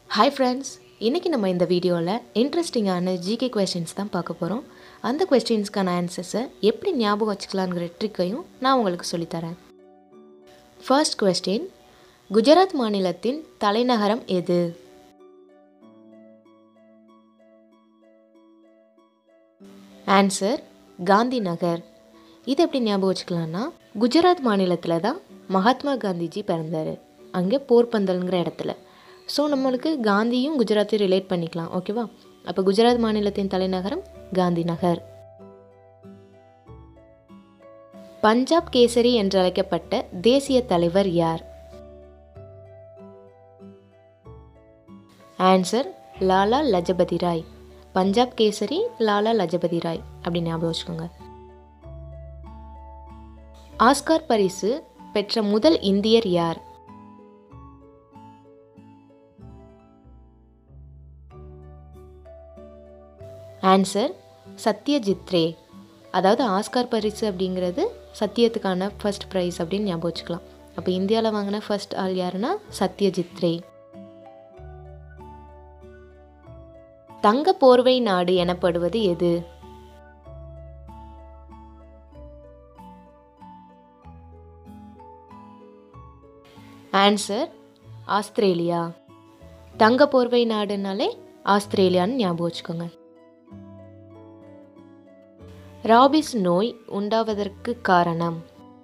hi friends இன்றைக்கி நம்ம இந்த வீடியோவில் இன்ட்ரெஸ்டிங்கான ஜிகே கொஸ்டின்ஸ் தான் பார்க்க போகிறோம் அந்த கொஸ்டின்ஸ்க்கான ஆன்சர்ஸை எப்படி ஞாபகம் வச்சுக்கலாங்கிற ட்ரிக்கையும் நான் உங்களுக்கு சொல்லித்தரேன் ஃபர்ஸ்ட் கொஸ்டின் குஜராத் மாநிலத்தின் தலைநகரம் எது ஆன்சர் காந்தி நகர் இது எப்படி ஞாபகம் வச்சுக்கலாம்னா குஜராத் மாநிலத்தில் தான் மகாத்மா காந்திஜி பிறந்தார் அங்கே போர்பந்தல்ங்கிற இடத்துல ஸோ நம்மளுக்கு காந்தியும் குஜராத்தையும் ரிலேட் பண்ணிக்கலாம் ஓகேவா அப்போ குஜராத் மாநிலத்தின் தலைநகரம் காந்தி நகர் பஞ்சாப் கேசரி என்று அழைக்கப்பட்ட தேசிய தலைவர் யார் ஆன்சர் லாலா லஜபதி ராய் பஞ்சாப் கேசரி லாலா லஜபதி ராய் அப்படின்னு ஞாபகம் வச்சுக்கோங்க ஆஸ்கார் பரிசு பெற்ற முதல் இந்தியர் யார் ஆன்சர் சத்யஜித் ரே அதாவது ஆஸ்கார் பரிசு அப்படிங்கிறது சத்தியத்துக்கான ஃபர்ஸ்ட் ப்ரைஸ் அப்படின்னு ஞாபகம் வச்சுக்கலாம் அப்போ இந்தியாவில் வாங்கின ஃபர்ஸ்ட் ஆள் யாருன்னா சத்யஜித் ரே தங்க போர்வை நாடு எனப்படுவது எது ஆன்சர் ஆஸ்திரேலியா தங்க போர்வை நாடுனாலே ஆஸ்திரேலியான்னு ஞாபகம் வச்சுக்கோங்க ராபிஸ் நோய் உண்டாவதற்கு காரணம்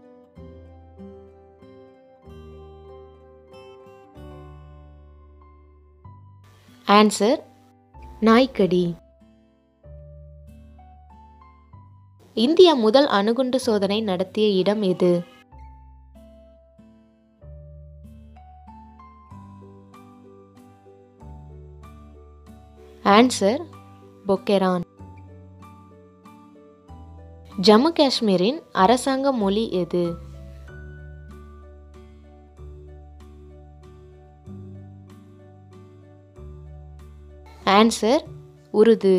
ஆன்சர் நாய்க்கடி இந்தியா முதல் அணுகுண்டு சோதனை நடத்திய இடம் எது ஆன்சர் பொக்கெரான் ஜம்மு காஷ்மீரின் அரசாங்க மொழி எது ஆன்சர் உருது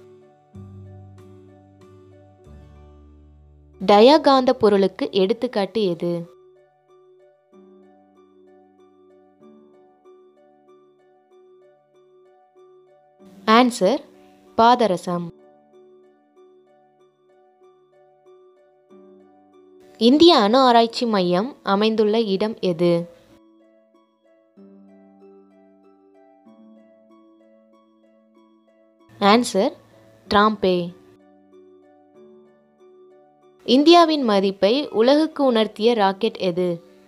டயகாந்த பொருளுக்கு எடுத்துக்காட்டு எது ஆன்சர் பாதரசம் இந்திய அணு ஆராய்ச்சி மையம் அமைந்துள்ள இடம் எது ஆன்சர் டிராம்பே இந்தியாவின் மதிப்பை உலகுக்கு உணர்த்திய ராக்கெட் எது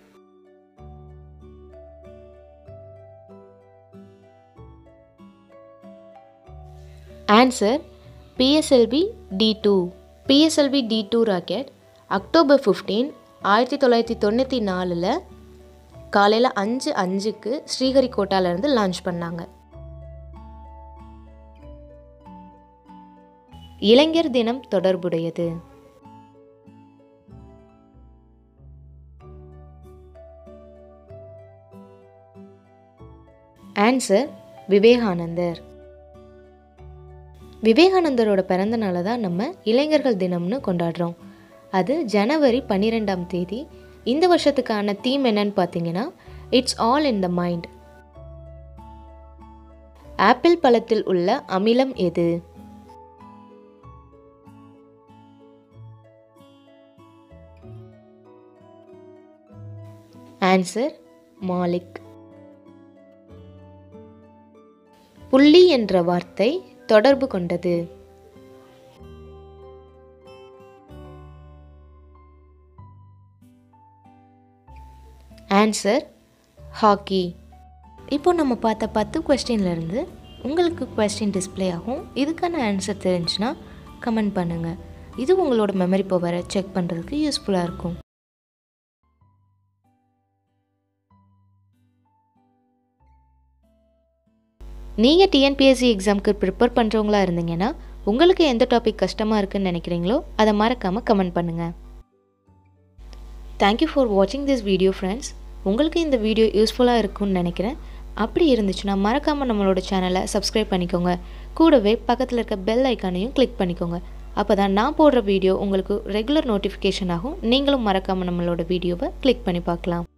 answer PSLV D two PSLV D two rocket October fifteen ஆயிரத்தி தொள்ளாயிரத்தி தொண்ணூற்றி நாலில் காலையில் அஞ்சு அஞ்சுக்கு ஸ்ரீஹரிகோட்டாலேருந்து லான்ச் பண்ணாங்க இளைஞர் தினம் தொடர்புடையது ஆன்சர் விவேகானந்தர் விவேகானந்தரோட பிறந்த நாளை தான் நம்ம இளைஞர்கள் தினம்னு கொண்டாடுறோம் அது ஜனவரி பன்னிரெண்டாம் தேதி இந்த வருஷத்துக்கான தீம் என்னன்னு பார்த்தீங்கன்னா it's all in the mind apple பழத்தில் உள்ள அமிலம் எது ஆன்சர் மாலிக் புள்ளி என்ற வார்த்தை தொடர்பு கொண்டது ஆன்சர் ஹாக்கி இப்போ நம்ம பார்த்த பத்து கொஸ்டின்லேருந்து உங்களுக்கு கொஸ்டின் டிஸ்பிளே ஆகும் இதுக்கான ஆன்சர் தெரிஞ்சுன்னா கமெண்ட் பண்ணுங்கள் இது உங்களோட மெமரி பவரை செக் பண்ணுறதுக்கு யூஸ்ஃபுல்லாக இருக்கும் நீங்கள் டிஎன்பிஎஸ்சி எக்ஸாமுக்கு ப்ரிப்பேர் பண்ணுறவங்களா இருந்தீங்கன்னா உங்களுக்கு எந்த டாபிக் கஷ்டமாக இருக்குன்னு நினைக்கிறீங்களோ அதை மறக்காமல் கமெண்ட் பண்ணுங்கள் தேங்க்யூ ஃபார் வாட்சிங் திஸ் வீடியோ ஃப்ரெண்ட்ஸ் உங்களுக்கு இந்த வீடியோ யூஸ்ஃபுல்லாக இருக்கும்னு நினைக்கிறேன் அப்படி இருந்துச்சுன்னா மறக்காமல் நம்மளோட சேனலை சப்ஸ்கிரைப் பண்ணிக்கோங்க கூடவே பக்கத்தில் இருக்க பெல் ஐக்கானையும் கிளிக் பண்ணிக்கோங்க அப்போ தான் நான் போடுற வீடியோ உங்களுக்கு ரெகுலர் நோட்டிஃபிகேஷன் ஆகும் நீங்களும் மறக்காமல் நம்மளோட வீடியோவை கிளிக் பண்ணி பார்க்கலாம்